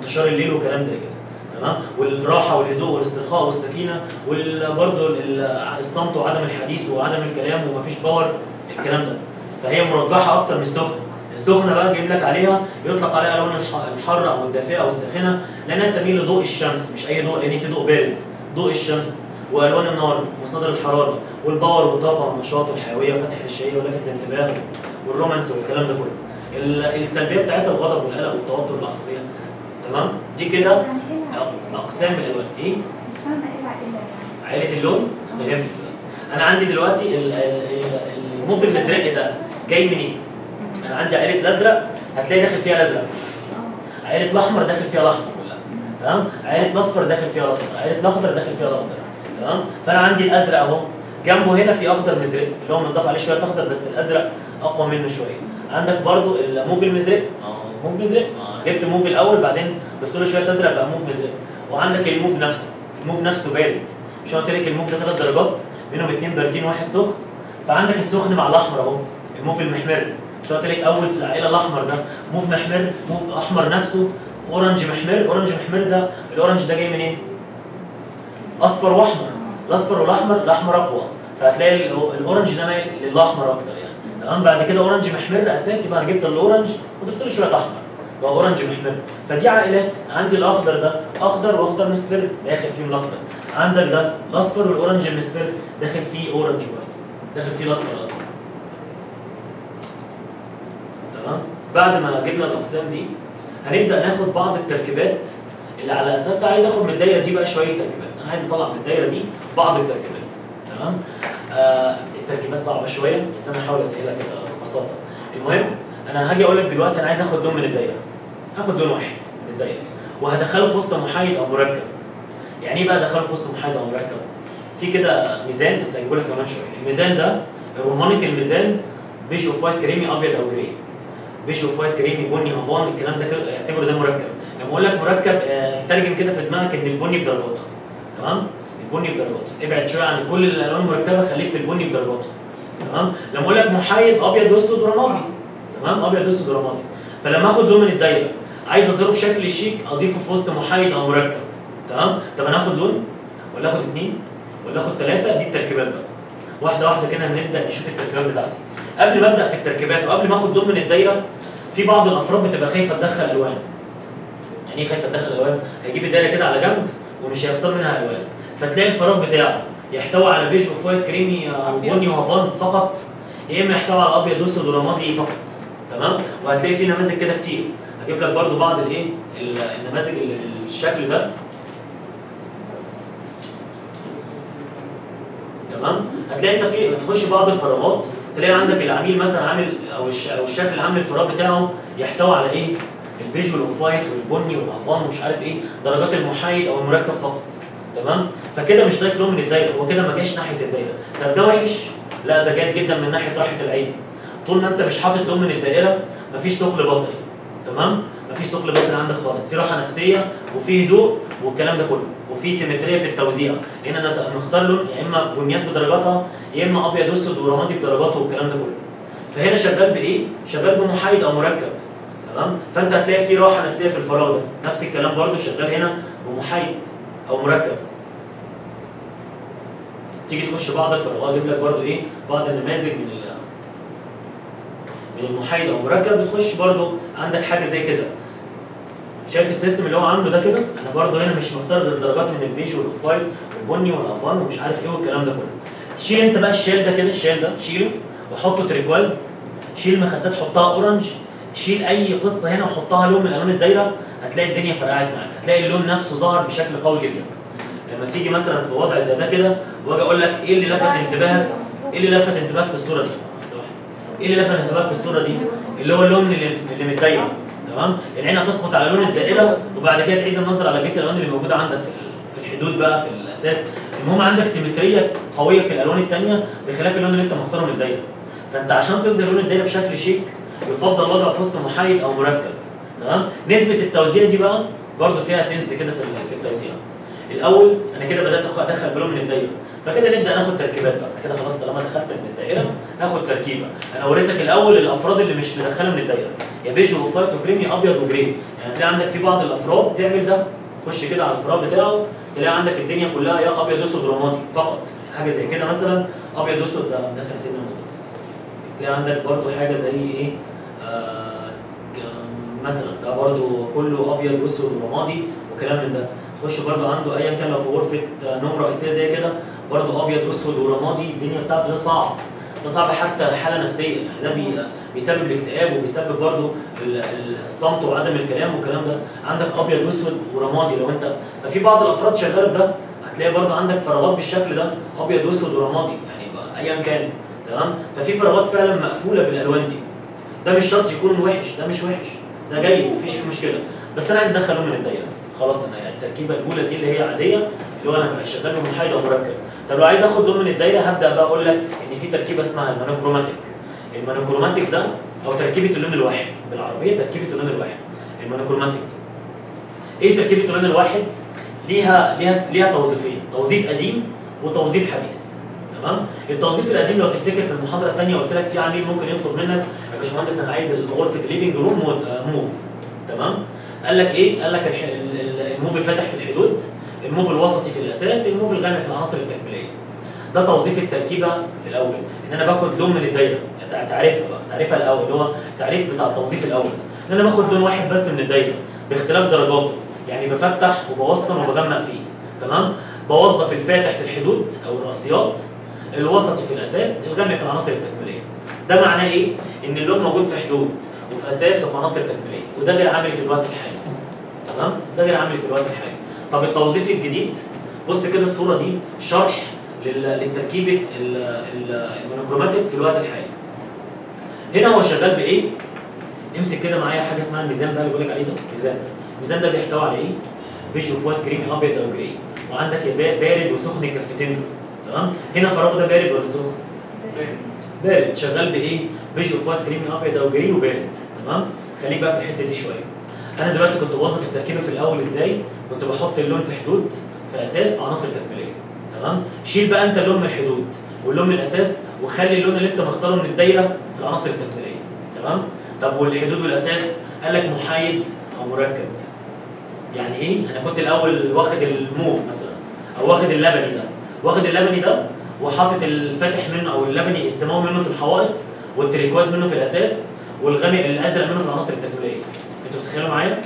انتشار الليل وكلام زي كده تمام والراحه والهدوء والاسترخاء والسكينه وبرضه الصمت وعدم الحديث وعدم الكلام ومفيش باور الكلام ده فهي مرجحه اكتر من السخنه السخنه بقى جايب لك عليها يطلق عليها الوان الح- الحاره او الدافئه او الساخنه لانها تميل لضوء الشمس مش اي ضوء لان في ضوء بارد ضوء الشمس والوان النار ومصادر الحراره والباور والطاقه والنشاط والحيويه وفتح للشهيه ولفت الانتباه والرومانس والكلام ده كله ال- السلبيه بتاعتها الغضب والقلق والتوتر والعصبيه تمام دي كده يعني ايه أق- اقسام الالوان ايه مش فاهمه ايه العائله يعني عائله اللون فهمت انا عندي دلوقتي ال- ال- الموف الازرق ده جاي منين انا عندي عائله الازرق هتلاقي داخل فيها الازرق اه عائله الاحمر داخل فيها الاحمر كلها تمام عائله الاصفر داخل فيها الاصفر عائله الاخضر داخل فيها الاخضر تمام فانا عندي الازرق اهو جنبه هنا في اخضر مزرق اللي هو مضاف عليه شويه اخضر بس الازرق اقوى منه شويه عندك برضو الموف المزرق اه موف مزرق اه جبت موف الاول بعدين ضفت له شويه ازرق بقى موف مزرق وعندك الموف نفسه الموف نفسه بارد مش أنا قلت لك الموف ده ثلاث درجات منهم اثنين باردين وواحد سخن فعندك السخن مع الاحمر اهو الموف المحمر مش أنا قلت لك اول في العائله الاحمر ده موف محمر موف احمر نفسه اورنج محمر اورنج محمر ده الاورنج ده جاي منين؟ اصفر واحمر الاصفر والاحمر الاحمر اقوى فهتلاقي ال- الاورنج ده مايل للاحمر اكتر يعني تمام بعد كده اورنج محمر اساسي بقى انا جبت الاورنج وضفت له شويه احمر بقى اورنج محمر فدي عائلات عندي الاخضر ده اخضر واخضر مصفر داخل فيه الاخضر عندك ده الاصفر والاورنج المصفر داخل فيه اورنج برضه داخل فيه الاصفر قصدي تمام بعد ما جبنا الاقسام دي هنبدا ناخد بعض التركيبات اللي على اساسها عايز اخد من الدايره دي بقى شويه تركيبات انا عايز اطلع من الدايره دي بعض التركيبات تمام آه التركيبات صعبه شويه بس انا هحاول اسهلها كده ببساطه المهم انا هاجي اقول لك دلوقتي انا عايز اخد لون من الدايره هاخد لون واحد من الدايره وهدخله في وسط محايد او مركب يعني ايه بقى ادخله في وسط محايد او مركب في كده ميزان بس هجيبه لك كمان شويه الميزان ده رمانه الميزان بيج اوف وايت كريمي ابيض او جراي بيج اوف وايت كريمي بني هافان الكلام ده كده اعتبره ده مركب لما اقول لك مركب آه، ترجم كده في دماغك ان البني بدرجاته تمام البني بدرجاته ابعد شويه عن كل الالوان المركبه خليك في البني بدرجاته تمام لما اقول لك محايد ابيض واسود ورمادي تمام ابيض واسود ورمادي فلما اخد لون من الدايره عايز اظهره بشكل شيك اضيفه في وسط محايد او مركب تمام طب انا اخد لون ولا اخد اثنين ولا اخد ثلاثه دي التركيبات بقى واحده واحده كده هنبدا نشوف التركيبات بتاعتي قبل ما ابدا في التركيبات وقبل ما اخد لون من الدايره في بعض الافراد بتبقى خايفه تدخل الوان يعني ايه خايفه تدخل الوان هيجيب الدايره كده على جنب ومش هيختار منها الوان فتلاقي الفراغ بتاعه يحتوي على بيج اوف وايت كريمي او أبيض. بني وهافان فقط يا اما يحتوي على ابيض واسود ورمادي فقط تمام وهتلاقي في نماذج كده كتير هجيب لك برضو بعض الايه ال- النماذج اللي بالشكل ده تمام هتلاقي انت في تخش بعض الفراغات تلاقي عندك العميل مثلا عامل او الش... او الشكل العام للفراغ بتاعه يحتوي على ايه البيج والاوف وايت والبني والهافان ومش عارف ايه درجات المحايد او المركب فقط تمام فكده مش ضايف لون من الدايره هو كده ما جاش ناحيه الدايره طب ده وحش لا ده جيد جدا من ناحيه راحه العين طول ما انت مش حاطط لون من الدائره مفيش ثقل بصري تمام مفيش ثقل بصري عندك خالص في راحه نفسيه وفي هدوء والكلام ده كله وفي سيمتريه في التوزيع لان انا ت- مختار لون يا اما بنيات بدرجاتها يا اما ابيض واسود ورمادي بدرجاته والكلام ده كله فهنا شغال بايه شغال بمحايد او مركب تمام فانت هتلاقي في راحه نفسيه في الفراغ ده نفس الكلام برضو شغال هنا بمحايد او مركب تيجي تخش بعض الفراغات اجيب لك برضو ايه بعض النماذج من ال من المحايد او مركب بتخش برضو عندك حاجه زي كده شايف السيستم اللي هو عامله ده كده انا برضو هنا مش مختار غير درجات من البيج والاوف وايت والبني والافان ومش عارف ايه والكلام ده كله شيل انت بقى الشيل ده كده الشيل ده شيله وحطه تريكواز شيل مخدات حطها اورنج شيل اي قصه هنا وحطها لون من الوان الدايره هتلاقي الدنيا فرقعت معاك هتلاقي اللون نفسه ظهر بشكل قوي جدا لما تيجي مثلا في وضع زي ده كده واجي اقول لك ايه اللي لفت انتباهك ايه اللي لفت انتباهك في الصوره دي ايه اللي لفت انتباهك في الصوره دي اللي هو اللون اللي اللي متضيق تمام العين هتسقط على لون الدائره وبعد كده تعيد النظر على بقيه الالوان اللي موجوده عندك في ال- في الحدود بقى في الاساس المهم عندك سيمتريه قويه في الالوان الثانيه بخلاف اللون اللي انت مختاره من الدايره فانت عشان تظهر لون الدايره بشكل شيك يفضل وضع في وسط محايد او مركب تمام نسبه التوزيع دي بقى برضو فيها سنس كده في ال- في التوزيع الاول انا كده بدات أخ- ادخل بلون من الدايره فكده نبدا ناخد تركيبات بقى كده خلاص طالما دخلت من الدائره هاخد تركيبه انا وريتك الاول الافراد اللي مش مدخله من الدايره يا بيج وفايت وكريمي ابيض وجري يعني تلاقي عندك في بعض الافراد تعمل ده خش كده على الفراغ بتاعه تلاقي عندك الدنيا كلها يا ابيض اسود رمادي فقط حاجه زي كده مثلا ابيض اسود ده مدخل سنه موت تلاقي عندك برضو حاجه زي ايه آه ك- مثلا ده برضو كله ابيض واسود ورمادي وكلام من ده تخش برضو عنده ايا كان لو في غرفه آه، نوم رئيسيه زي كده برضو ابيض واسود ورمادي الدنيا بتاعته ده صعب ده صعب حتى حاله نفسيه يعني ده بي بيسبب الاكتئاب وبيسبب برضو ال- ال- الصمت وعدم الكلام والكلام ده عندك ابيض واسود ورمادي لو انت ففي بعض الافراد شغاله بده هتلاقي برضو عندك فراغات بالشكل ده ابيض واسود ورمادي يعني بقى ايا كان تمام ففي فراغات فعلا مقفوله بالالوان دي ده مش شرط يكون وحش ده مش وحش ده جيد مفيش فيه مشكله بس انا عايز ادخله من الدايره خلاص انا يعني التركيبه الاولى دي اللي هي عاديه اللي هو انا بقى شغال بمحايد او مركب طب لو عايز اخد لون من الدايره هبدا بقى اقول لك ان في تركيبه اسمها المونوكروماتيك المونوكروماتيك ده او تركيبه اللون الواحد بالعربيه تركيبه اللون الواحد المونوكروماتيك ايه تركيبه اللون الواحد ليها ليها ليها توظيفين توظيف قديم وتوظيف حديث تمام التوظيف القديم لو تفتكر في المحاضره الثانيه قلت لك في عميل ممكن يطلب منك يا باشمهندس انا عايز غرفه الليفنج روم موف تمام قال لك ايه قال لك الح- ال- ال- الموف الفاتح في الحدود الموف الوسطي في الاساس الموف الغامق في العناصر التكميليه ده توظيف التركيبه في الاول ان انا باخد لون من الدايره تع- تعريفها بقى تعريفها الاول اللي هو التعريف بتاع التوظيف الاول ان انا باخد لون واحد بس من الدايره باختلاف درجاته يعني بفتح وبوسطن وبغمق فيه تمام بوظف الفاتح في الحدود او الراسيات الوسطي في الاساس الغامق في العناصر التكميليه ده معناه ايه ان اللون موجود في حدود وفي اساس وفي عناصر تكميليه وده غير عملي في الوقت الحالي تمام ده غير عملي في الوقت الحالي طب التوظيف الجديد بص كده الصوره دي شرح لل- لتركيبه ال- ال- المونوكروماتيك في الوقت الحالي هنا هو شغال بايه امسك كده معايا حاجه اسمها الميزان بقى اللي بقول لك عليه ده ميزان الميزان ده بيحتوي على ايه بيج وفوات كريمي ابيض او جراي وعندك يا با- بارد وسخن الكفتين دول تمام هنا فراغ ده بارد ولا سخن بارد شغال بايه بيج وفوات كريمي ابيض او جراي وبارد تمام خليك بقى في الحته دي شويه انا دلوقتي كنت بوظف التركيبه في الاول ازاي كنت بحط اللون في حدود في اساس في عناصر تكميليه تمام شيل بقى انت اللون من الحدود واللون من الاساس وخلي اللون اللي انت مختاره من الدايره في العناصر التكميليه تمام طب والحدود والاساس قال لك محايد او مركب يعني ايه انا كنت الاول واخد الموف مثلا او واخد اللبني ده واخد اللبني ده وحاطط الفاتح منه او اللبني السماوي منه في الحوائط والتريكواز منه في الاساس والغامق الازرق منه في العناصر التكميليه انتوا بتتخيلوا معايا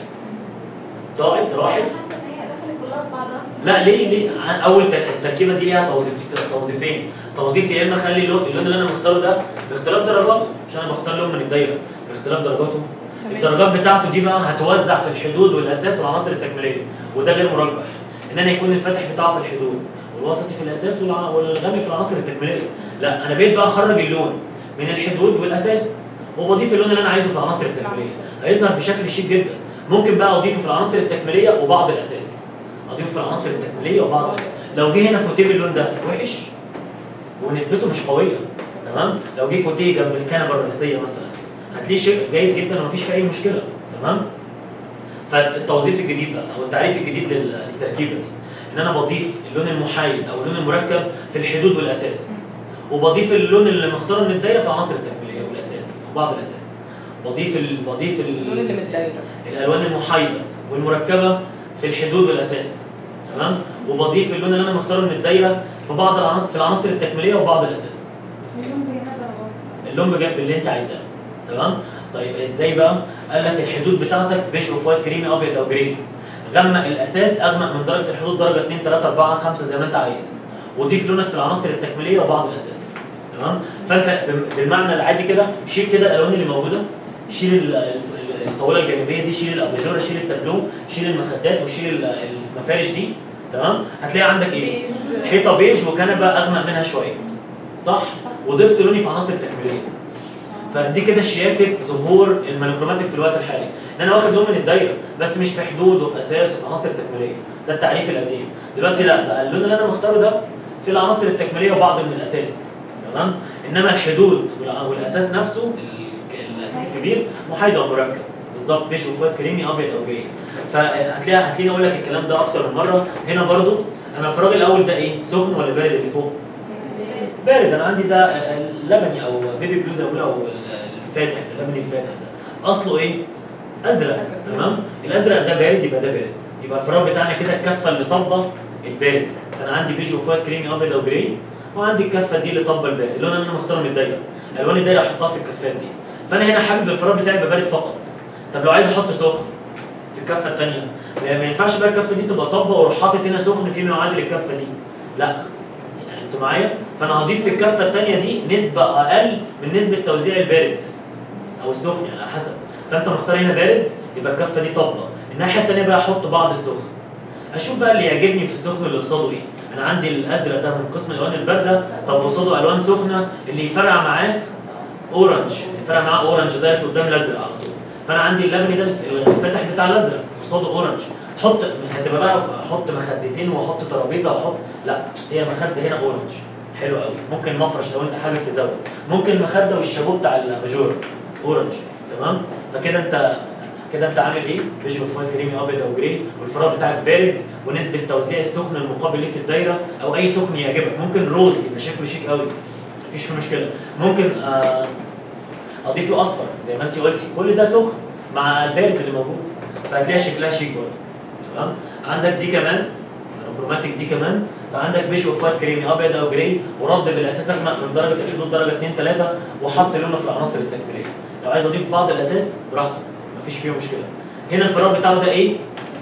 ضاعت راحت حاسه ان هي دخلت كلها في بعضها لا ليه ليه ع- اول تر- التركيبه دي ليها توظيف توظيفين توظيف يا اما اخلي اللون اللون اللي انا مختاره ده باختلاف درجاته مش انا بختار لون من الدايره باختلاف درجاته الدرجات بتاعته دي بقى هتوزع في الحدود والاساس والعناصر التكميليه وده غير مرجح ان انا يكون الفاتح بتاعه في الحدود والوسطي في الاساس والع- والغامق في العناصر التكميليه لا انا بقيت بقى اخرج اللون من الحدود والاساس وبضيف اللون اللي انا عايزه في العناصر التكميليه هيظهر بشكل شيك جدا ممكن بقى اضيفه في العناصر التكميليه وبعض الاساس اضيفه في العناصر التكميليه وبعض الاساس لو جه هنا فوتيه باللون ده وحش ونسبته مش قويه تمام لو جه فوتيه جنب الكنبه الرئيسيه مثلا هتلاقيه شيء جيد جدا ومفيش فيه اي مشكله تمام فالتوظيف الجديد بقى او التعريف الجديد لل- للتركيبه دي ان انا بضيف اللون المحايد او اللون المركب في الحدود والاساس وبضيف اللون اللي مختاره من الدايره في العناصر التكميليه والاساس وبعض الاساس بضيف ال... بضيف اللون اللي من ال... الدايره الالوان المحايده والمركبه في الحدود والاساس تمام وبضيف اللون اللي انا مختاره من الدايره في بعض العناصر في العناصر التكميليه وبعض الاساس اللون بينا درجات اللون بجد اللي انت عايزاه تمام طيب ازاي بقى قال لك الحدود بتاعتك بيج اوف وايت كريمي ابيض او جري غمق الاساس اغمق من درجه الحدود درجه 2 3 4 5 زي ما انت عايز وضيف لونك في العناصر التكميليه وبعض الاساس تمام فانت بم- بالمعنى العادي كده شيل كده الالوان اللي موجوده شيل ال- ال- الطاوله الجانبيه دي شيل الاباجوره شيل التابلو شيل المخدات وشيل ال- المفارش دي تمام هتلاقي عندك ايه بيج حيطه بيج وكنبه اغمق منها شويه صح وضفت لوني في عناصر تكميليه فدي كده شياكه ظهور المونوكروماتيك في الوقت الحالي ان انا واخد لون من الدايره بس مش في حدود وفي اساس وفي عناصر تكميليه ده التعريف القديم دلوقتي لا بقى اللون اللي انا مختاره ده في العناصر التكميليه وبعض من الاساس تمام انما الحدود والع- والاساس نفسه ال- الاساس الكبير محايد او مركب بالظبط بيش وفوات كريمي ابيض او جري فهتلاقي هتلاقيني اقول لك الكلام ده اكتر من مره هنا برضو انا الفراغ الاول ده ايه سخن ولا بارد اللي فوق بارد انا عندي ده آه، آه، لبني او بيبي بلو زي ما بيقولوا او ال- الفاتح ده اللبني الفاتح ده اصله ايه ازرق تمام الازرق ده بارد يبقى ده بارد يبقى الفراغ بتاعنا كده الكفه اللي طبه البارد فانا عندي بيج وفات كريمي ابيض او جراي وعندي الكفه دي اللي طبه البارد اللون اللي انا مختاره من الدايره الوان الدايره احطها في الكفات دي فانا هنا حابب الفراغ بتاعي يبقى بارد فقط طب لو عايز احط سخن في الكفه الثانيه ما ينفعش بقى الكفه دي تبقى طبه واروح حاطط هنا سخن فيما يعادل الكفه دي لا يعني انتوا معايا فانا هضيف في الكفه الثانيه دي نسبه اقل من نسبه توزيع البارد او السخن يعني على حسب فانت مختار هنا بارد يبقى الكفه دي طبه الناحيه الثانيه بقى احط بعض السخن اشوف بقى اللي يعجبني في السخن اللي قصاده ايه انا عندي الازرق ده من قسم الالوان البارده طب قصاده الوان سخنه اللي يفرع معاه اورنج يفرق معاه اورنج دايركت قدام الازرق على طول فانا عندي اللبني ده الفاتح بتاع الازرق قصاده اورنج حط هتبقى بقى احط مخدتين واحط ترابيزه واحط لا هي مخده هنا اورنج حلو قوي ممكن مفرش لو انت حابب تزود ممكن المخده والشابو بتاع الاباجور اورنج تمام فكده انت كده انت عامل ايه؟ بيج اوف وايت كريمي ابيض او جراي والفراغ بتاعك بارد ونسبه توزيع السخن المقابل ليه في الدايره او اي سخن يعجبك ممكن روز يبقى شكله شيك قوي مفيش فيه مشكله ممكن آه اضيف له اصفر زي ما انت قلتي كل ده سخن مع البارد اللي موجود فهتلاقي شكلها شيك برضه تمام عندك دي كمان الكروماتيك دي كمان فعندك بيج اوف وايت كريمي ابيض او جراي ورد بالاساس اغمق من درجه الحدود درجه 2 3 وحط لونه في العناصر التكميليه لو عايز اضيف بعض الاساس براحتك مفيش فيه مشكله هنا الفراغ بتاعه ده ايه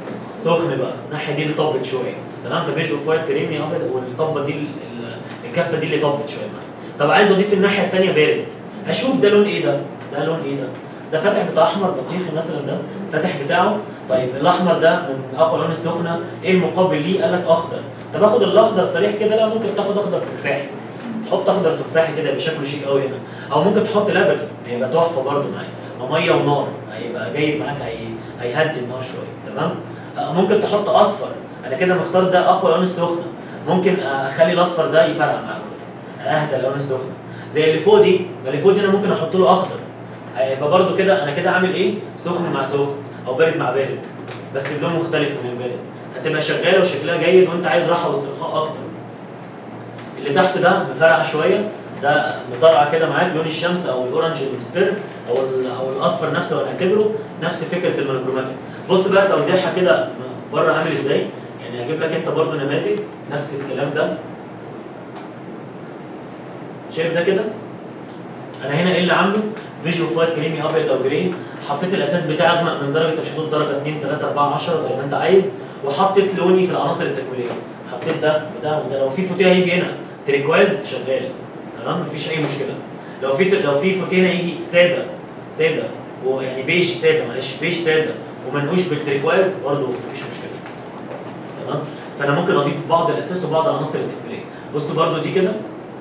سخن بقى الناحيه دي اللي طبت شويه تمام فبيج اوف وايت كريمي ابيض والطبه دي ال- ال- الكفه دي اللي طبت شويه معايا طب عايز اضيف الناحيه الثانيه بارد اشوف ده لون ايه ده ده لون ايه ده ده فاتح بتاع احمر بطيخي مثلا ده فاتح بتاعه طيب الاحمر ده من اقوى الالوان السخنه ايه المقابل ليه قال لك اخضر طب اخد الاخضر صريح كده لا ممكن تاخد اخضر تفاحي تحط اخضر تفاحي كده يبقى شكله شيك قوي هنا او ممكن تحط لبني هيبقى تحفه برده معايا وميه ونار هيبقى جايب معاك هي... هيهدي النار شويه تمام آه، ممكن تحط اصفر انا كده مختار ده اقوى الالوان السخنه ممكن اخلي الاصفر ده يفرق معاك برضه اهدى الالوان السخنه زي اللي فوق دي اللي فوق دي انا ممكن احط له اخضر هيبقى برضو كده انا كده عامل ايه سخن مع سخن او بارد مع بارد بس بلون مختلف من البارد هتبقى شغاله وشكلها جيد وانت عايز راحه واسترخاء اكتر اللي تحت ده مفرقع شويه ده مطرقع كده معاك لون الشمس او الاورنج المصفر او ال- او الاصفر نفسه هنعتبره نفس فكره المونوكروماتيك بص بقى توزيعها كده بره عامل ازاي يعني هجيب لك انت برضو نماذج نفس الكلام ده شايف ده كده انا هنا ايه اللي عامله فيجوال وايت كريمي ابيض او جرين حطيت الاساس بتاعي اغمق من درجه الحدود درجه 2 3 4 10 زي ما انت عايز وحطيت لوني في العناصر التكميليه حطيت ده وده وده لو في فوتيه هيجي هنا تريكواز شغال تمام مفيش اي مشكله لو في لو في فوتيه هنا يجي ساده ساده ويعني بيج ساده معلش بيج ساده ومنقوش بالتريكواز برضه مفيش مشكله تمام فانا ممكن اضيف بعض الاساس وبعض العناصر التكميليه بص برضه دي كده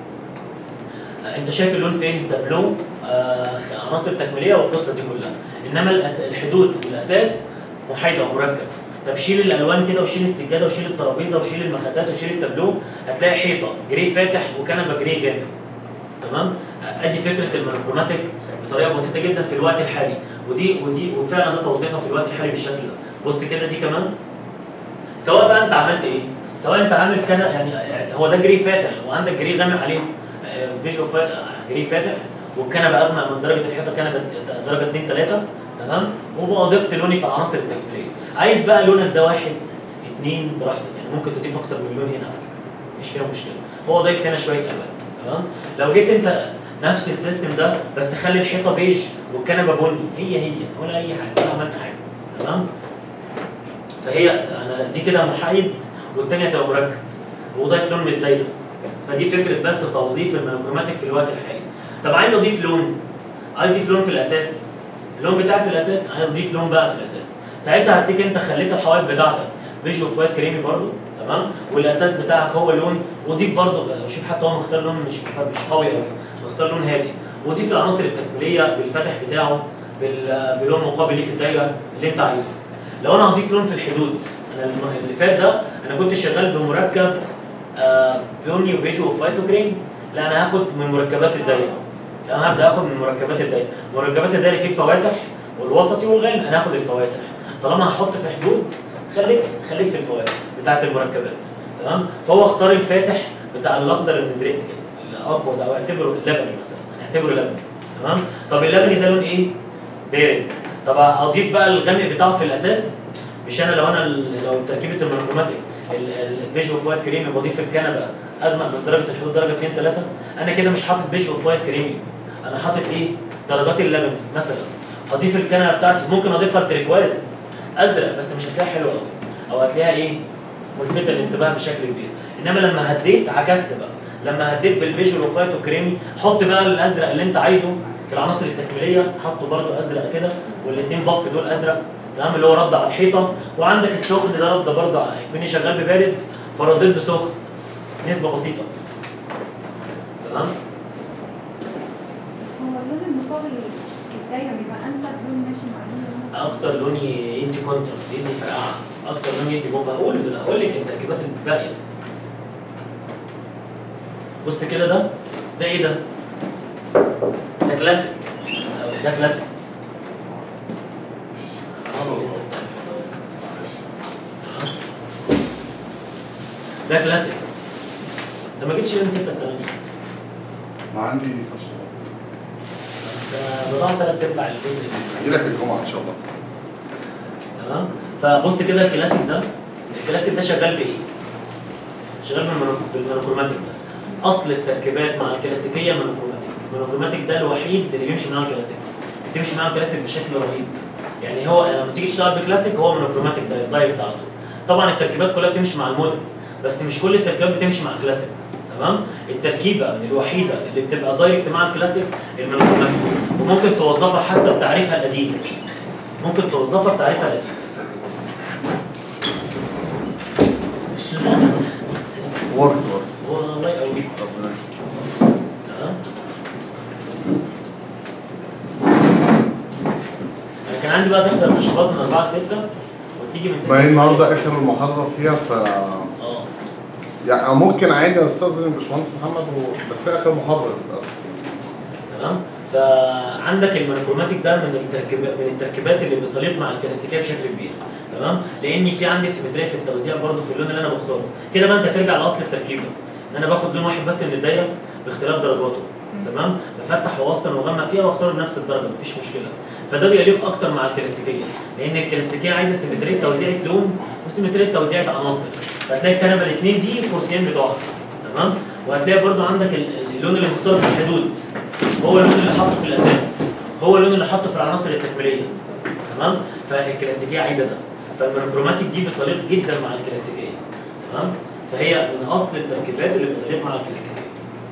آه، انت شايف اللون فين تابلو آه عناصر تكميليه والقصه دي كلها انما الأس... الحدود والاساس محايده ومركب طب شيل الالوان كده وشيل السجاده وشيل الترابيزه وشيل المخدات وشيل التابلو هتلاقي حيطه جري فاتح وكنبه جري غامق تمام آه، ادي فكره المونوكروماتيك بطريقه بسيطه جدا في الوقت الحالي ودي ودي وفعلا ده توظيفها في الوقت الحالي بالشكل ده بص كده دي كمان سواء بقى انت عملت ايه سواء انت عامل كان يعني هو ده جري فاتح وعندك جري غامق عليه آه، بيج اوف جري فاتح والكنبه اغمق من درجه الحيطه كنبه درجه 2 3 تمام وبقى ضفت لوني في العناصر التكميليه عايز بقى لونك ده واحد اثنين براحتك يعني ممكن تضيف اكتر من لون هنا على فكره مفيش فيها مشكله هو ضايف هنا شويه الوان تمام لو جيت انت نفس السيستم ده بس خلي الحيطه بيج والكنبه بني هي هي ولا اي حاجه ولا عملت حاجه تمام فهي انا دي كده محايد والتانيه تبقى مركب وضايف لون من الدايره فدي فكره بس توظيف المونوكروماتيك في الوقت الحالي طب عايز اضيف لون عايز اضيف لون في الاساس اللون بتاعي في الاساس عايز اضيف لون بقى في الاساس ساعتها هتلاقيك انت خليت الحوائط بتاعتك بيج اوف وايت كريمي برضو تمام والاساس بتاعك هو لون وضيف برضو شوف حتى هو مختار لون مش مش قوي قوي مختار لون هادي وضيف العناصر التكميليه بالفتح بتاعه بال- بلون مقابل ليه في الدايره اللي انت عايزه لو انا هضيف لون في الحدود انا الم- اللي فات ده انا كنت شغال بمركب آه، بني وبيج وفايت وكريم لا انا هاخد من مركبات الدايره تمام هبدا اخد من مركبات الدايره مركبات الدايره فيه الفواتح والوسطي والغامق انا هاخد الفواتح طالما هحط في حدود خليك خليك في الفواتح بتاعه المركبات تمام فهو اختار الفاتح بتاع الاخضر المزرق كده الاقوى ده او اعتبره لبني مثلا هنعتبره لبني تمام طب اللبني ده لون ايه بارد طب اضيف بقى الغامق بتاعه في الاساس مش انا لو انا ال- لو تركيبه المونوكروماتيك ال- ال- البيج اوف وايت كريمي بضيف الكنبه اغمق من درجه الحدود درجه 2 3 انا كده مش حاطط بيج اوف وايت كريمي انا حاطط ايه درجات اللبن مثلا اضيف الكنبه بتاعتي ممكن اضيفها لتريكواز ازرق بس مش هتلاقيها حلوه قوي او هتلاقيها ايه ملفته للانتباه بشكل كبير انما لما هديت عكست بقى لما هديت بالبيج اوف وايت وكريمي حط بقى الازرق اللي انت عايزه في العناصر التكميليه حطه برده ازرق كده والاثنين بف دول ازرق تمام اللي هو رد على الحيطه وعندك السخن ده رد برده على مني شغال ببارد فرديت بسخن نسبه بسيطه تمام هو اللون المقابل الدايره بيبقى انسب لون ماشي مع اللون اللي هو- اكتر لون يدي كونتراست يدي فرقعه اكتر لون يدي بومبا هقول ده هقول لك التركيبات الباقيه بص كده ده ده ايه ده؟ ده كلاسيك أو ده كلاسيك ده كلاسيك ده ما جيتش من 86 ما عندي خشب ده بضاعة ثلاث ارباع الجزء اللي هجي لك الجمعه ان شاء الله تمام فبص كده الكلاسيك ده الكلاسيك ده شغال بايه؟ شغال بالمونو- بالمونوكروماتيك ده اصل التركيبات مع الكلاسيكيه مونوكروماتيك المونوكروماتيك ده الوحيد اللي بيمشي معاه الكلاسيك بتمشي معاه الكلاسيك بشكل رهيب يعني هو لما تيجي تشتغل بكلاسيك هو مونوكروماتيك ده الدايركت على طول طبعا التركيبات كلها بتمشي مع الموديل بس مش كل التركيبات بتمشي مع الكلاسيك تمام التركيبه الوحيده اللي بتبقى دايركت مع الكلاسيك المونوكروماتيك وممكن توظفها حتى بتعريفها القديم ممكن توظفها بتعريفها القديم ورد ورد هو الله يقويك ربنا تمام انا كان عندي بقى تحضر تشريبات من 4 ل 6 وتيجي من 6 ما هي النهارده اخر المحاضره فيها ف اه يعني ممكن عادي استاذن الباشمهندس محمد و... بس هي اخر محاضره للاسف تمام فعندك المونوكروماتيك ده من التركيبات من التركيبات اللي بتليق مع الكلاسيكيه بشكل كبير تمام لان في عندي سيمتريه في التوزيع برضه في اللون اللي انا بختاره كده بقى انت هترجع لاصل التركيبه ان انا باخد لون واحد بس من الدايره باختلاف درجاته تمام بفتح واوسطن واغمق فيها واختار بنفس الدرجه مفيش مشكله فده بيليق اكتر مع الكلاسيكيه لان الكلاسيكيه عايزه سيمتريه توزيعه لون وسيمتريه توزيعه عناصر فهتلاقي الكنبه الاثنين دي الكرسيين بتوعها تمام وهتلاقي برضو عندك ال- اللون اللي مختار في الحدود هو اللون اللي حاطه في الاساس هو اللون اللي حاطه في العناصر التكميليه تمام فالكلاسيكيه عايزه ده فالمونوكروماتيك دي بتليق جدا مع الكلاسيكيه تمام فهي من اصل التركيبات اللي بتليق مع الكلاسيكيه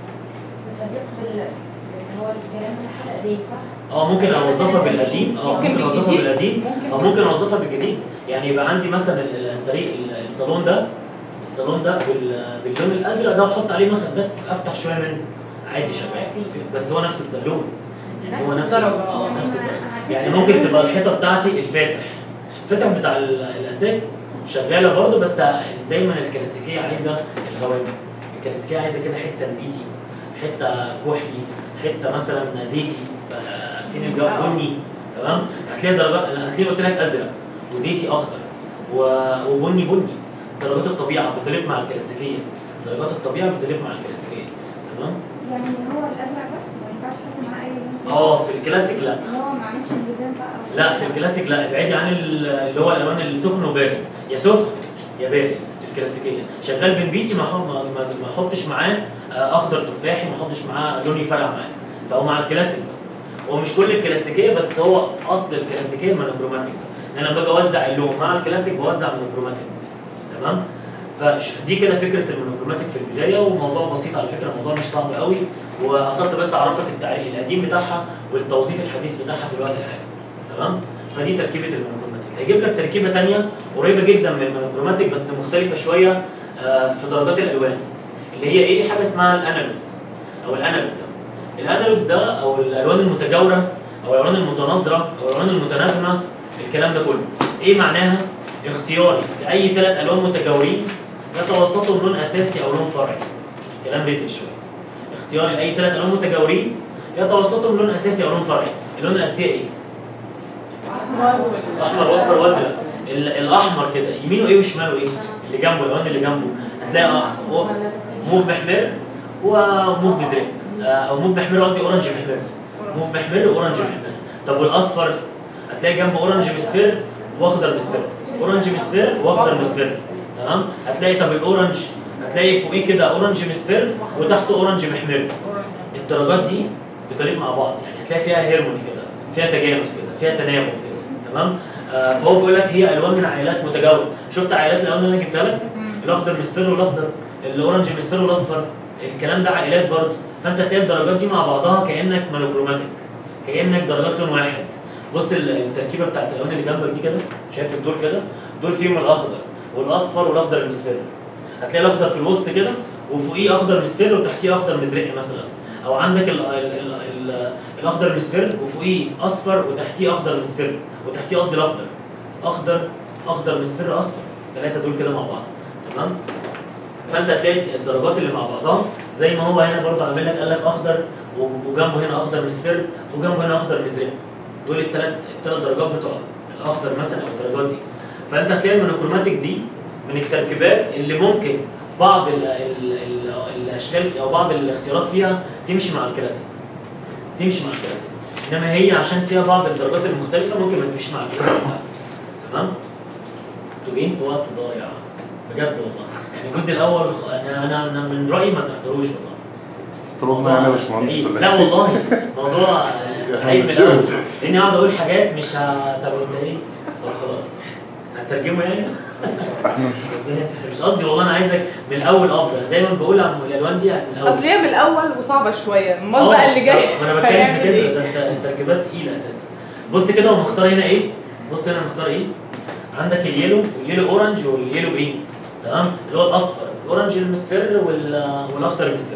بتليق بال اللي هو الكلام بتاعها القديم صح؟ اه ممكن اوظفها بالقديم اه ممكن ممكن اوظفها بالجديد؟ بالقديم ممكن او ممكن اوظفها بالجديد يعني يبقى عندي مثلا ال- ال- الطريق ال- الصالون ده الصالون ده بال- باللون الازرق ده واحط عليه مخدات افتح شويه منه عادي شغال بس هو نفس اللون يعني هو نفس نفس الدرجة. اه نفس يعني الدرجه ما- يعني ممكن تبقى الحيطه بتاعتي الفاتح الفاتح بتاع ال- الاساس شغاله برضه بس دايما الكلاسيكيه عايزه الغوامق الكلاسيكيه عايزه كده حته نبيتي حته كحلي حته مثلا زيتي عارفين الجو آه. بني تمام هتلاقي درجات هتلاقي قلت لك ازرق وزيتي اخضر و- وبني بني درجات الطبيعه بتليق مع الكلاسيكيه درجات الطبيعه بتليق مع الكلاسيكيه تمام يعني هو الازرق بس ما ينفعش احط معاه اي لون اه في الكلاسيك لا اللي هو ما عملش الالتزام بقى أو- لا في الكلاسيك لا ابعدي عن ال- اللي هو الالوان السخن وبارد يا سخن يا بارد في الكلاسيكيه شغال بالبيتي ما أحط- ما ما- ما احطش معاه آه، اخضر تفاحي ما احطش معاه لون يفرق معاه فهو مع الكلاسيك بس هو مش كل الكلاسيكيه بس هو اصل الكلاسيكيه المونوكروماتيك ان انا باجي اوزع اللون مع الكلاسيك بوزع مونوكروماتيك تمام فدي كده فكره المونوكروماتيك في البدايه وموضوع بسيط على فكره الموضوع مش صعب قوي وقصدت بس اعرفك التعريف القديم بتاعها والتوظيف الحديث بتاعها في الوقت الحالي تمام فدي تركيبه المونوكروماتيك هيجيب لك تركيبه تانية قريبه جدا من المونوكروماتيك بس مختلفه شويه آه، في درجات الالوان اللي هي ايه حاجه اسمها الانالوجز او الانالوج ده الانالوجز ده او الالوان المتجاوره او الالوان المتناظره او الالوان المتناغمه الكلام ده كله ايه معناها اختياري لاي ثلاث الوان متجاورين يتوسطوا لون اساسي او لون فرعي كلام رزق شويه اختياري لاي ثلاث الوان متجاورين يتوسطوا لون اساسي او لون فرعي اللون الاساسي ايه احمر واصفر وازرق ال- الاحمر كده يمينه ايه وشماله ايه اللي جنبه اللون اللي جنبه هتلاقي آه، هو موف محمر وموف مزرق آه، او موف محمر قصدي اورنج محمر موف محمر واورنج محمر طب والاصفر هتلاقي جنبه اورنج مصفر واخضر مصفر اورنج مصفر واخضر مصفر تمام هتلاقي طب الاورنج هتلاقي فوقيه كده اورنج مصفر وتحته اورنج محمر الدرجات دي بتليق مع بعض يعني هتلاقي فيها هيرموني كده فيها تجانس كده فيها تناغم كده تمام آه فهو بيقول لك هي الوان من عائلات متجاوره شفت عائلات الالوان اللي انا جبتها لك الاخضر مصفر والاخضر الاورنج مصفر والاصفر الكلام ده عائلات برضه فانت تلاقي الدرجات دي مع بعضها كانك مونوكروماتيك كانك درجات لون واحد بص ال- التركيبه بتاعت الالوان اللي جنبك دي كده شايف دول كده دول فيهم الاخضر والاصفر والاخضر المصفر هتلاقي الاخضر في الوسط كده وفوقيه اخضر مصفر وتحتيه اخضر مزرق مثلا او عندك ال ال ال ال الاخضر مصفر وفوقيه اصفر وتحتيه اخضر مصفر وتحتيه قصدي الاخضر اخضر اخضر مصفر اصفر الثلاثه دول كده مع بعض تمام فانت هتلاقي الدرجات اللي مع بعضها زي ما هو هنا برضه عامل لك قال لك اخضر وجنبه هنا اخضر مصفر وجنبه هنا اخضر مزرق دول الثلاث الثلاث درجات بتوع الاخضر مثلا او الدرجات دي فانت هتلاقي المونوكروماتيك دي من التركيبات اللي ممكن بعض ال ال ال الاشكال في- او بعض الاختيارات فيها تمشي مع الكلاسيك تمشي مع الكلاسيك انما هي عشان فيها بعض الدرجات المختلفه ممكن ما تمشيش مع الكلاسيك بتاعها. تمام انتوا جايين في وقت ضايع بجد والله يعني الجزء الاول خ- انا انا أنا من رايي ما تحضروش والله طلبنا يعني يا باشمهندس إيه؟ ولا لا إيه؟ والله موضوع آه، عايز من الاول لاني اقعد اقول حاجات مش ه... طب انت ايه؟ طب خلاص هترجمه يعني؟ ربنا يسهل مش قصدي والله انا عايزك من الاول افضل دايما بقول عن الالوان دي من الاول اصل هي من الاول وصعبه شويه امال آه، بقى اللي جاي ما انا بتكلم في هيعمل كده إيه؟ ده انت التركيبات تقيله اساسا بص كده هو مختار هنا ايه؟ بص هنا مختار ايه؟ عندك اليلو واليلو اورنج واليلو جرين تمام؟ اللي هو الاصفر الاورنج المصفر وال- والاخضر المصفر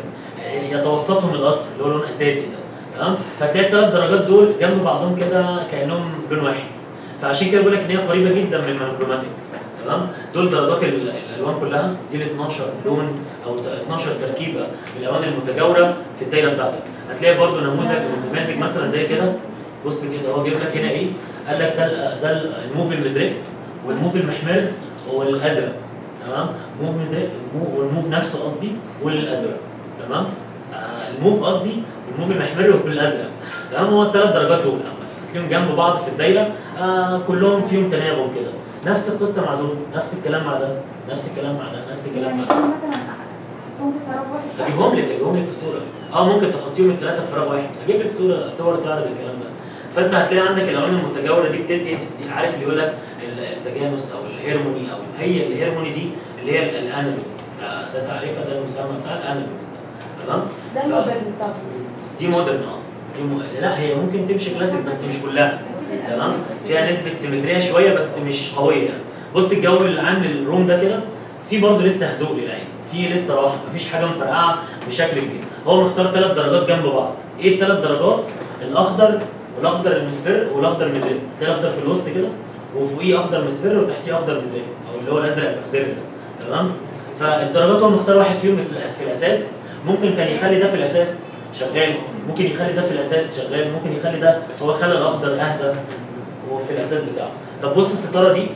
يتوسطهم الاصفر اللي هو لون اساسي ده تمام؟ فتلاقي الثلاث درجات دول جنب بعضهم كده كانهم لون واحد فعشان كده بقول لك ان هي قريبه جدا من المونوكروماتيك تمام دول درجات ال- الالوان كلها دي ال 12 لون او ت- 12 تركيبه من الالوان المتجاوره في الدايره بتاعتك هتلاقي برضو نموذج من النماذج مثلا زي كده بص كده هو جايب لك هنا ايه قال لك ده ال- ده ال- الموف المزرق والموف المحمر والازرق تمام موف مزرق والمو- والموف نفسه قصدي والازرق تمام آه الموف قصدي والموف المحمر والازرق تمام هو الثلاث درجات دول هتلاقيهم جنب بعض في الدايره آه كلهم فيهم تناغم كده نفس القصه مع دول نفس الكلام مع ده نفس الكلام مع ده نفس الكلام مع يعني ده انا مثلا أح- احطهم في فراغ واحد هجيبهم لك هجيبهم لك في صوره اه ممكن تحطيهم الثلاثه في فراغ واحد هجيب لك صوره صور تعرض الكلام ده فانت هتلاقي عندك الالوان المتجاوره دي بتدي دي عارف اللي يقول لك ال- التجانس او الهيرموني او هي الهيرموني دي اللي هي ال- الانالوجز ده, ده تعريفها ده المسمى بتاع الانالوجز تمام ده ف- الموديل بتاع دي مودرن اه دي م... لا هي ممكن تمشي كلاسيك بس مش كلها تمام فيها نسبه سيمتريه شويه بس مش قويه يعني بص الجو اللي عامل الروم ده كده في برضه لسه هدوء للعين في لسه راحه مفيش حاجه مفرقعه بشكل كبير هو مختار ثلاث درجات جنب بعض ايه الثلاث درجات الاخضر والاخضر المصفر والاخضر المزرق تلاقي الاخضر في الوسط كده وفوقيه اخضر مصفر وتحتيه اخضر مزرق او اللي هو الازرق المخضر ده تمام فالدرجات هو مختار واحد فيهم في الأس- في الاساس ممكن كان يخلي ده في الاساس شغال ممكن يخلي ده في الاساس شغال ممكن يخلي ده هو خلى الاخضر اهدى وفي الاساس بتاعه طب بص الستاره دي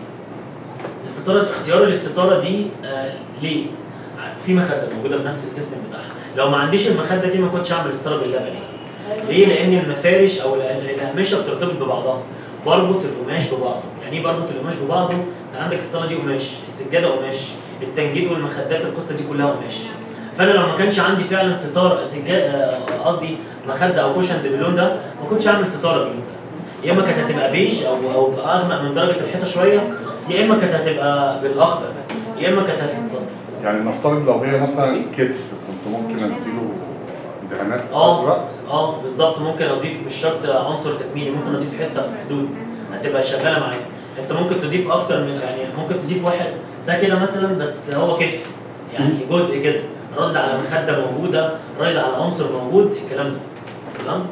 الستاره اختياره للستاره دي آه ليه؟ في مخده موجوده بنفس السيستم بتاعها لو ما عنديش المخده دي ما كنتش اعمل ستاره باللبني ليه؟ لان المفارش او ال- الاقمشه بترتبط ببعضها بربط القماش ببعضه يعني ايه بربط القماش ببعضه؟ انت عندك الستاره دي قماش السجاده قماش التنجيد والمخدات القصه دي كلها قماش فانا لو ما كانش عندي فعلا ستاره سجاده قصدي مخده او كوشنز باللون ده ما كنتش اعمل ستاره باللون ده يا اما كانت هتبقى بيج او او اغمق من درجه الحيطه شويه يا اما كانت هتبقى بالاخضر يا اما كانت هتبقى اتفضل يعني نفترض لو هي مثلا كتف كنت ممكن اديله دهانات اه ازرق اه بالظبط ممكن اضيف مش شرط عنصر تكميلي ممكن اضيف حته في حدود هتبقى شغاله معاك انت ممكن تضيف اكتر من يعني ممكن تضيف واحد ده كده مثلا بس هو كتف يعني جزء كده رد على مخده موجوده رد على عنصر موجود الكلام ده تمام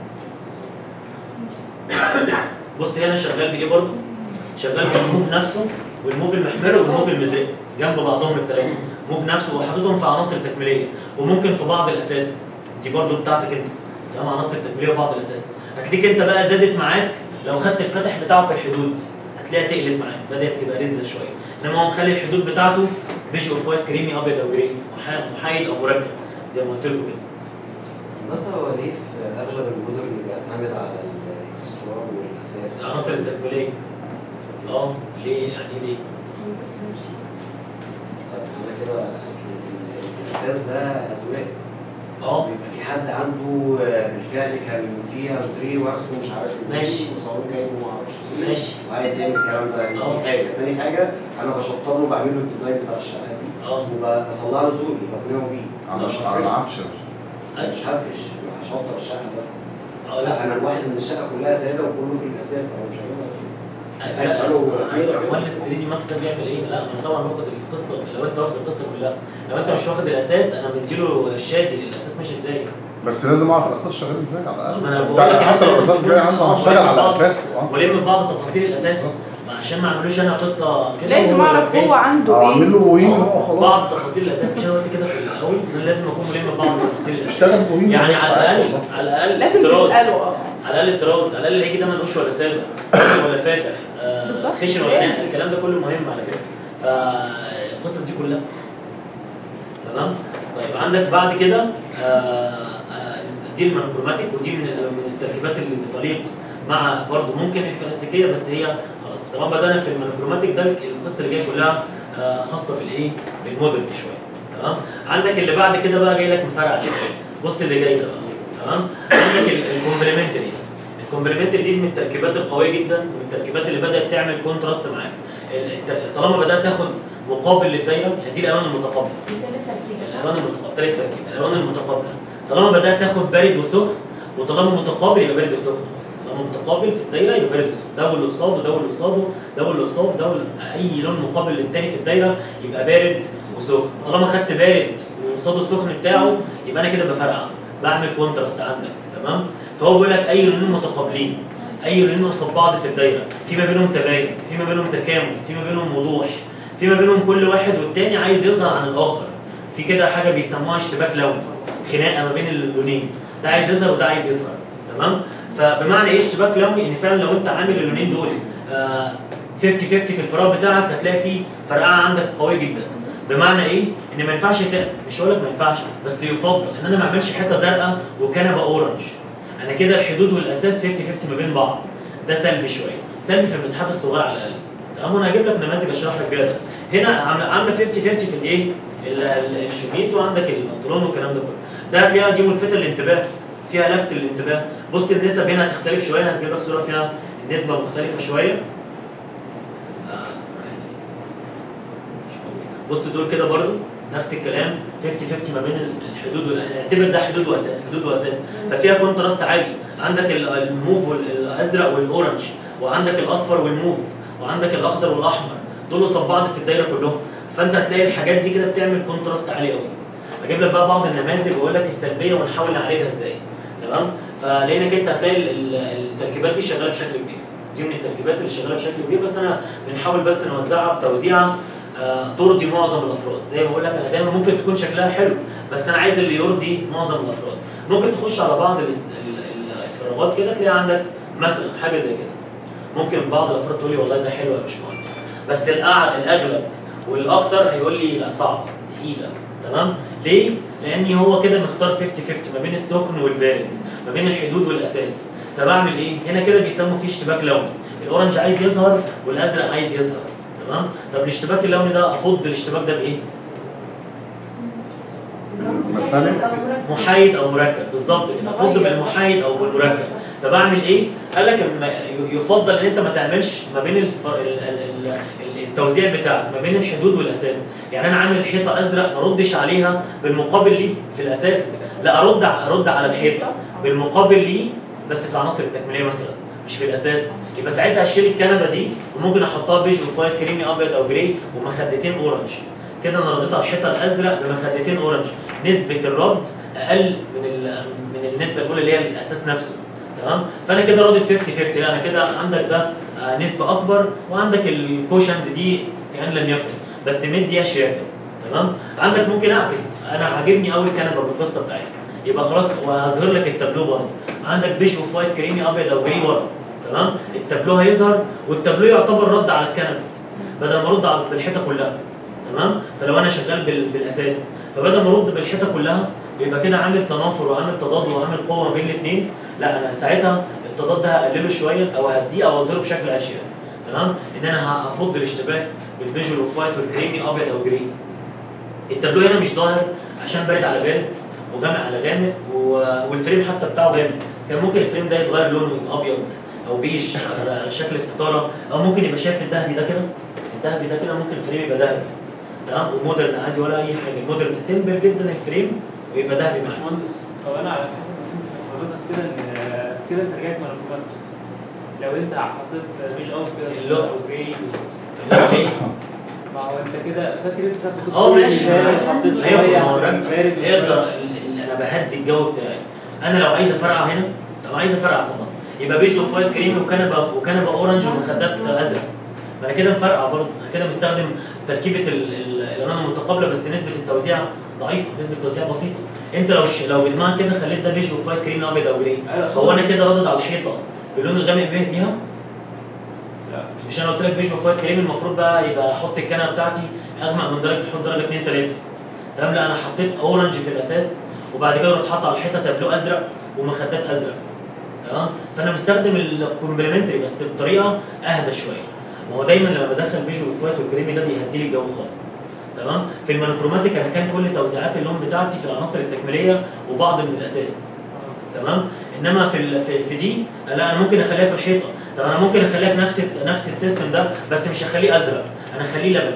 بص هنا شغال بايه برضه شغال بالموف نفسه والموف المحمر والموف المزرق جنب بعضهم الثلاثه موف نفسه وحاططهم في عناصر تكميليه وممكن في بعض الاساس دي برضه بتاعتك انت تمام عناصر تكميليه وبعض الاساس هتلاقيك انت بقى زادت معاك لو خدت الفتح بتاعه في الحدود هتلاقيها تقلت معاك بدات تبقى رزله شويه انما هو مخلي الحدود بتاعته بيج اوف وايت كريمي ابيض او جراي محا- محايد او مركب زي ما قلت لكم كده هندسة هو ليه في أغلب المدن بيعتمد على الإكسسوار والأساس؟ العناصر التكميليه اه ليه يعني ليه؟ طب أنا كده أصل ال- الأساس ده أذواق اه بيبقى في حد عنده آه، بالفعل كان فيها انتريه ورثه مش عارف منين، ماشي. وصالون جايبه معرفش ايه ماشي وعايز يعمل الكلام ده دي اه. حاجه تاني حاجه انا بشطب له بعمل له الديزاين بتاع الشقه دي اه وبطلع له ذوقي بقنعه بيه على مش على هفرش العفش مش هفرش أنا هشطب الشقه بس اه لا لا انا ملاحظ ان الشقه كلها ساده وكله في الاساس طبعا مش هجيبها اساس لا قالوا كده كده. امال ال 3 دي ماكس ده بيعمل ايه؟ لا انا طبعا باخد القصه لو انت واخد القصه كلها لو انت مش واخد الاساس انا مديله الشاتي الاساس ماشي ازاي؟ بس لازم اعرف الاساس شغال ازاي على ما أنا الاقل بقول لك حتى- حتى لو لازم الاساس تكون- جاي عنده آه، هشتغل على بعض- الاساس اه ولم بعض تفاصيل الاساس عشان ما اعملوش انا قصه كده لازم وهو اعرف فين. هو عنده اه اعمل ايه له بوهين آه، هو بعض خلاص تفاصيل الاساس مش انا قلت كده في الاول انا لازم اكون ملم ببعض تفاصيل الاساس اشتغل بوهين يعني بس على عادي الاقل والله. على الاقل لازم طراز. تساله اه على الاقل الطراز على الاقل هيجي ده منقوش ولا ساده خشن ولا فاتح آه، بالظبط، خشن ولا لازم. ناعم الكلام ده كله مهم على فكره فالقصص دي كلها تمام طيب عندك بعد كده آه، آه، دي المونوكروماتيك ودي من ال- من التركيبات اللي بتليق مع برضو ممكن الكلاسيكيه بس هي خلاص طالما بدانا في المونوكروماتيك ده القصه اللي جايه كلها آه، خاصه بالايه بالمودرن شويه تمام عندك اللي بعد كده بقى جاي لك مفرع شويه بص اللي جاي ده بقى تمام عندك الكومبلمنتري الكومبلمنتري دي من التركيبات القويه جدا ومن التركيبات اللي بدات تعمل كونتراست معاك الت- طالما بدات تاخد مقابل للدايره دي الالوان المتقابله دي تالت تركيبة الالوان المتقابله تالت تركيب الالوان المتقابله طالما بدات تاخد بارد وسخن وطالما متقابل يبقى بارد وسخن خلاص طالما متقابل في الدايره يبقى بارد وسخن ده واللي قصاده ده واللي قصاده ده واللي قصاده ده واللي- اي لون مقابل للتاني في الدايره يبقى بارد وسخن طالما خدت بارد وقصاده السخن بتاعه يبقى انا كده بفرقع بعمل كونتراست عندك تمام فهو بيقول لك اي لونين متقابلين اي لونين قصاد بعض في الدايره في ما بينهم تباين في ما بينهم تكامل في ما بينهم وضوح في ما بينهم كل واحد والتاني عايز يظهر عن الاخر في كده حاجه بيسموها اشتباك لوني خناقه ما بين اللونين ده عايز يظهر وده عايز يظهر تمام فبمعنى ايه اشتباك لوني ان فعلا لو انت عامل اللونين دول آه، 50 50 في الفراغ بتاعك هتلاقي فيه فرقعه عندك قويه جدا بمعنى ايه ان ما ينفعش ت... مش هقول لك ما ينفعش بس يفضل ان انا ما اعملش حته زرقاء وكنبه اورنج انا كده الحدود والاساس 50 50 ما بين بعض ده سلبي شويه سلبي في المساحات الصغيره على الاقل تمام وانا هجيب لك نماذج اشرح لك بيها ده هنا عامله عامله 50 50 في الايه ال- ال- الشميز وعندك البنطلون والكلام ده كله ده هتلاقيها دي ملفته للانتباه فيها لفت للانتباه بص النسب هنا هتختلف شويه هتجيب لك صوره فيها نسبه مختلفه شويه آه، راحت فين؟ مش موجود. بص دول كده برضو نفس الكلام 50 50 ما بين الحدود وال- اعتبر ده حدود واساس حدود واساس ففيها كونتراست عالي عندك ال- الموف والازرق والاورنج وعندك الاصفر والموف وعندك الاخضر والاحمر دول قصاد بعض في الدايره كلهم فانت هتلاقي الحاجات دي كده بتعمل كونتراست عالي قوي اجيب لك بقى بعض النماذج واقول لك السلبيه ونحاول نعالجها ازاي تمام فلانك انت هتلاقي ال- ال- التركيبات دي شغاله بشكل كبير دي من التركيبات اللي شغاله بشكل كبير بس انا بنحاول بس نوزعها بتوزيعه آه، ترضي معظم الافراد زي ما بقول لك انا دايما ممكن تكون شكلها حلو بس انا عايز اللي يرضي معظم الافراد ممكن تخش على بعض الاست- ال- ال- الفراغات كده تلاقي عندك مثلا حاجه زي كده ممكن بعض الافراد تقول لي والله ده حلو يا باشمهندس بس الأع- الاغلب والاكتر هيقول لي لا صعب تقيله تمام ليه لاني هو كده مختار 50 50 ما بين السخن والبارد ما بين الحدود والاساس طب اعمل ايه هنا كده بيسموا فيه اشتباك لوني الاورنج عايز يظهر والازرق عايز يظهر تمام طب الاشتباك اللوني ده افض الاشتباك ده بايه مسالم؟ محايد او مركب بالظبط كده افض بالمحايد او بالمركب طب اعمل ايه قال لك إن ي- يفضل ان انت ما تعملش ما بين الف... ال... ال... ال... ال- التوزيع بتاعك ما بين الحدود والاساس يعني انا عامل حيطه ازرق ما اردش عليها بالمقابل ليه في الاساس لا ارد ع- ارد على الحيطه بالمقابل ليه بس في العناصر التكميليه مثلا مش في الاساس يبقى ساعتها اشيل الكنبه دي وممكن احطها بيج اوف وايت كريمي ابيض او جراي ومخدتين اورنج كده انا رديت على الحيطه الازرق بمخدتين اورنج نسبه الرد اقل من ال- من النسبه الاولى اللي هي الاساس نفسه تمام فانا كده رادد 50 50 لا انا كده عندك ده آه، نسبه اكبر وعندك الكوشنز دي كان لم يكن بس مديها شياكه تمام عندك ممكن اعكس انا عاجبني قوي الكنبه بالقصه بتاعتها يبقى خلاص وهظهر لك التابلو برضه عندك بيج اوف وايت كريمي ابيض او جري ورا تمام التابلو هيظهر والتابلو يعتبر رد على الكنبه بدل ما ارد على بالحيطه كلها تمام فلو انا شغال بال... بالاساس فبدل ما ارد بالحيطه كلها يبقى كده عامل تنافر وعامل تضاد وعامل قوه ما بين الاثنين لا انا ساعتها التضاد ده هقلله شويه او هديه او اظهره بشكل اشياء تمام ان انا هفض الاشتباك بالبيج والاوف وايت والكريمي ابيض او جري التابلو هنا مش ظاهر عشان بارد على بارد وغامق على غامق و- والفريم حتى بتاعه غامق كان ممكن الفريم ده يتغير لونه يبقى ابيض او بيج على على شكل استطاره او ممكن يبقى شايف الذهبي ده كده الذهبي ده كده ممكن الفريم يبقى ذهبي تمام ومودرن عادي ولا اي حاجه المودرن سيمبل جدا الفريم ويبقى ذهبي معاه باشمهندس هو انا على حسب ما فهمت من حضرتك كده ان كده انت رجعت منكوبات لو انت حطيت مش اوت كده اللو- او جراي لا ليه؟ ما هو انت كده فاكر انت ساعه ما كنت اه بتقول ماشي بارد، حطيت ايوه شويه ما هو الراجل بارد يقدر ال- ال- انا بهدي الجو بتاعي انا لو عايز افرقع هنا لو عايز افرقع فقط يبقى بيج اوف وايت كريمي وكنبه وكنبه اورنج ومخدات ازرق فانا كده مفرقع برضه انا كده مستخدم تركيبه ال- ال- الالوان المتقابله بس نسبه التوزيع ضعيفه نسبه التوزيع بسيطه انت لو ش... لو بدماغك كده خليت ده بيج اوف وايت كريمي ابيض او جراي أيوة، هو انا كده رادد على الحيطه باللون الغامق بيه- بيها لا مش انا قلت لك بيج اوف وايت كريمي المفروض بقى يبقى احط الكنبه بتاعتي اغمق من درجه احط درجه 2 3 تمام لا انا حطيت اورنج في الاساس وبعد كده رحت حاطط على الحيطه تابلو ازرق ومخدات ازرق تمام فانا مستخدم الكومبلمنتري بس بطريقه اهدى شويه ما هو دايما لما بدخل بيج اوف وايت والكريمي ده بيهدي لي الجو خالص تمام في المونوكروماتيك انا كان كل توزيعات اللون بتاعتي في العناصر التكميليه وبعض من الاساس تمام انما في ال- في, في دي لا انا ممكن اخليها في الحيطه طب انا ممكن اخليها بنفس نفس السيستم ده بس مش هخليه ازرق انا هخليه لبني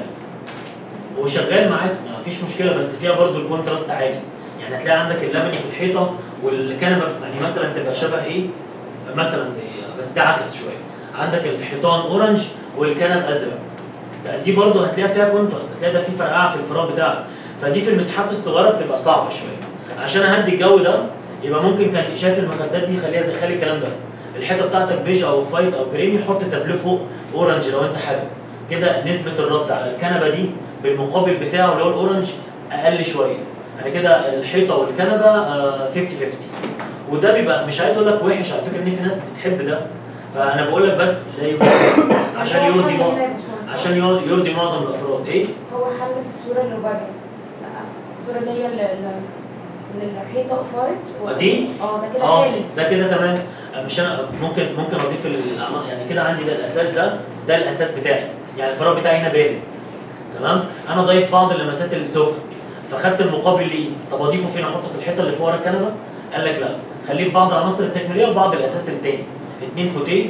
وشغال معاك ما فيش مشكله بس فيها برضو الكونتراست عالي يعني هتلاقي عندك اللبني في الحيطه والكنبه يعني مثلا تبقى شبه ايه مثلا زي بس ده عكس شويه عندك الحيطان اورنج والكنب ازرق ده- دي برضو هتلاقيها فيها كونتراست هتلاقي ده في فرقعه في الفراغ بتاعك فدي في المساحات الصغيره بتبقى صعبه شويه عشان اهدي الجو ده يبقى ممكن كان شايف المخدات دي خليها زي خلي الكلام ده الحيطه بتاعتك بيج او فايت او كريمي حط تابلو فوق اورنج لو انت حابب كده نسبه الرد على الكنبه دي بالمقابل بتاعه اللي هو الاورنج اقل شويه يعني كده الحيطه والكنبه آه، 50 50 وده بيبقى مش عايز اقول لك وحش على فكره ان في ناس بتحب ده فانا بقول لك بس لا يفضل عشان هو يرضي حل مع- هنا يا باشمهندس. عشان يرضي, يرضي معظم الافراد ايه هو حل في الصوره اللي بره لا الصوره اللي هي ال- ال- من الحيطه اوف وايت دي؟ اه ده كده اه حلو ده كده تمام مش انا ممكن ممكن اضيف الأعماق- يعني كده عندي ده الاساس ده ده الاساس بتاعي يعني الفراغ بتاعي هنا بارد تمام انا ضايف بعض اللمسات السخن فخدت المقابل ليه طب اضيفه فين احطه في الحته اللي فوق ورا الكنبه قال لك لا خليه في بعض العناصر التكميليه وبعض الاساس التاني اتنين فوتيه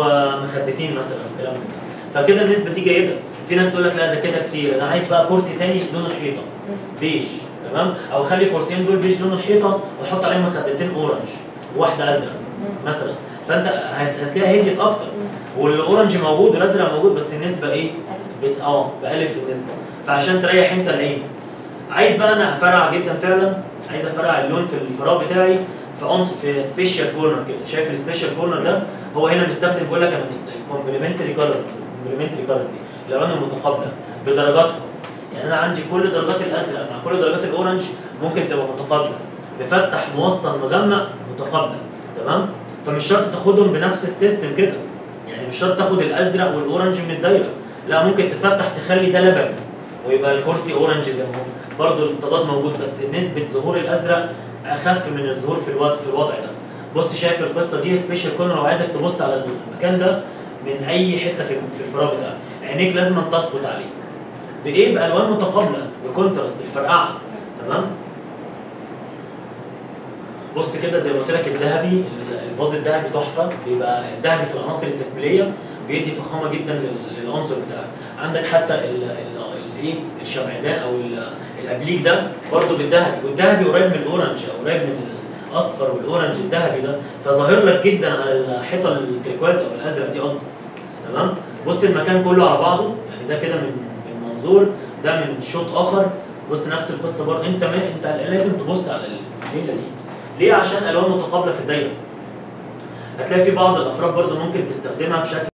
ومخدتين مثلا كلام من ده فكده النسبه دي جيده في ناس تقول لك لا ده كده كتير انا عايز بقى كرسي تاني لون الحيطه بيج تمام او خلي كرسيين دول بيج لون الحيطه واحط عليهم مخدتين اورنج وواحده ازرق مثلا فانت هت- هتلاقيها هديت اكتر والاورنج موجود والازرق موجود بس النسبه ايه؟ بت... اه بقلل في النسبه فعشان تريح انت العين عايز بقى انا افرع جدا فعلا عايز افرع اللون في الفراغ بتاعي في عنصر في سبيشال كورنر كده شايف السبيشال كورنر ده هو هنا مستخدم بيقول لك انا الكومبلمنتري كولرز الكومبلمنتري كولرز دي الالوان المتقابله بدرجاتها يعني انا عندي كل درجات الازرق مع كل درجات الاورنج ممكن تبقى متقابله مفتح موسطن مغمق متقابله تمام فمش شرط تاخدهم بنفس السيستم كده يعني مش شرط تاخد الازرق والاورنج من الدايره لا ممكن تفتح تخلي ده لبني ويبقى الكرسي اورنج زي ما هو برضه التضاد موجود بس نسبه ظهور الازرق اخف من الظهور في الوضع في الوضع ده بص شايف القصه دي سبيشال كورنر لو عايزك تبص على المكان ده من اي حته في في الفراغ بتاعك عينيك لازم تسقط عليه بايه بالوان متقابله بكونتراست الفرقعه تمام بص كده زي ما قلت لك الذهبي الفاز الذهبي تحفه بيبقى الذهبي في العناصر التكميليه بيدي فخامه جدا لل- للعنصر بتاعك عندك حتى ال- ال- الايه الشمعدان او ال- الابليك ده برضه بالذهبي والذهبي قريب من الاورنج او قريب من الاصفر والاورنج الذهبي ده فظاهر لك جدا على الحيطه التركواز او الازرق دي قصدي تمام بص المكان كله على بعضه يعني ده كده من من منظور ده من شوط اخر بص نفس القصه برضه انت ما انت لازم تبص على الليله دي ليه عشان الوان متقابله في الدايره هتلاقي في بعض الافراد برضه ممكن تستخدمها بشكل